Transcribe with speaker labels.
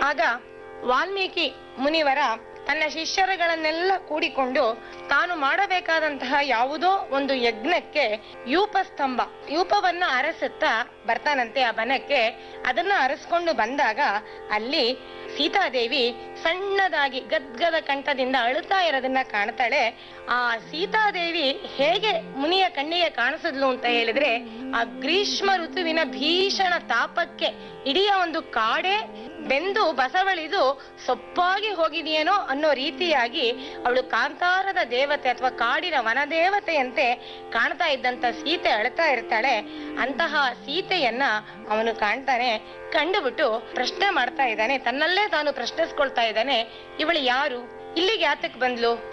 Speaker 1: ಆಗ ವಾಲ್ಮೀಕಿ ಮುನಿವರ ತನ್ನ ಶಿಷ್ಯರುಗಳನ್ನೆಲ್ಲ ಕೂಡಿಕೊಂಡು ತಾನು ಮಾಡಬೇಕಾದಂತಹ ಯಾವುದೋ ಒಂದು ಯಜ್ಞಕ್ಕೆ ಯೂಪ ಸ್ತಂಭ ಯೂಪವನ್ನ ಅರಸುತ್ತಾ ಬರ್ತಾನಂತೆ ಆ ಬನಕ್ಕೆ ಅದನ್ನ ಅರಸ್ಕೊಂಡು ಬಂದಾಗ ಅಲ್ಲಿ ಸೀತಾದೇವಿ ಸಣ್ಣದಾಗಿ ಗದ್ಗದ ಕಂಠದಿಂದ ಅಳುತ್ತಾ ಇರೋದನ್ನ ಕಾಣ್ತಾಳೆ ಆ ಸೀತಾದೇವಿ ಹೇಗೆ ಮುನಿಯ ಕಣ್ಣಿಗೆ ಕಾಣಿಸಿದ್ಲು ಅಂತ ಹೇಳಿದ್ರೆ ಆ ಗ್ರೀಷ್ಮ ಋತುವಿನ ಭೀಷಣ ತಾಪಕ್ಕೆ ಇಡೀ ಒಂದು ಕಾಡೆ ಬೆಂದು ಬಸವಳಿದು ಸೊಪ್ಪಾಗಿ ಹೋಗಿದೆಯೇನೋ ಅನ್ನೋ ರೀತಿಯಾಗಿ ಅವಳು ಕಾಂತಾರದ ದೇವತೆ ಅಥವಾ ಕಾಡಿನ ವನದೇವತೆಯಂತೆ ಕಾಣ್ತಾ ಇದ್ದಂತ ಸೀತೆ ಅಳ್ತಾ ಇರ್ತಾಳೆ ಅಂತಹ ಸೀತೆಯನ್ನ ಅವನು ಕಾಣ್ತಾನೆ ಕಂಡುಬಿಟ್ಟು ಪ್ರಶ್ನೆ ಮಾಡ್ತಾ ಇದ್ದಾನೆ ತನ್ನಲ್ಲೇ ತಾನು ಪ್ರಶ್ನಿಸ್ಕೊಳ್ತಾ ಇದ್ದಾನೆ ಇವಳು ಯಾರು ಇಲ್ಲಿಗೆ ಯಾತಕ್ ಬಂದ್ಲು